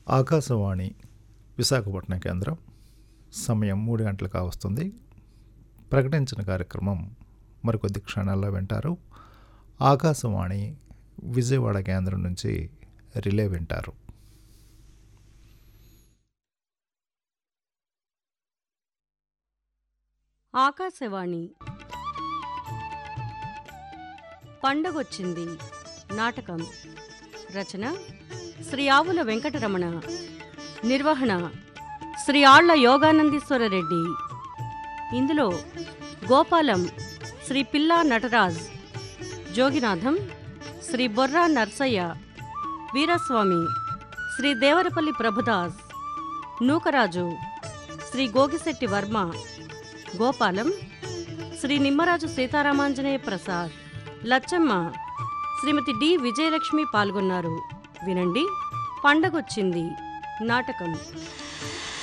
ఆకాశవాణి విశాఖపట్నం కేంద్రం సమయం మూడు గంటలు కావస్తుంది ప్రకటించిన కార్యక్రమం మరికొద్ది క్షణాల్లో వింటారు ఆకాశవాణి విజయవాడ కేంద్రం నుంచి రిలే వింటారు ఆకాశవాణి పండగొచ్చింది నాటకం రచన శ్రీ ఆవుల వెంకటరమణ నిర్వహణ శ్రీ ఆళ్ల యోగానందీశ్వర రెడ్డి ఇందులో గోపాలం శ్రీ పిల్లా నటరాజ్ జోగినాథం శ్రీ బొర్రా నర్సయ్య వీరస్వామి శ్రీ దేవరపల్లి ప్రభుదాస్ నూకరాజు శ్రీ గోగిశెట్టి వర్మ గోపాలం శ్రీ నిమ్మరాజు సీతారామాంజనేయ ప్రసాద్ లచ్చమ్మ శ్రీమతి డి విజయలక్ష్మి పాల్గొన్నారు వినండి పండగొచ్చింది నాటకం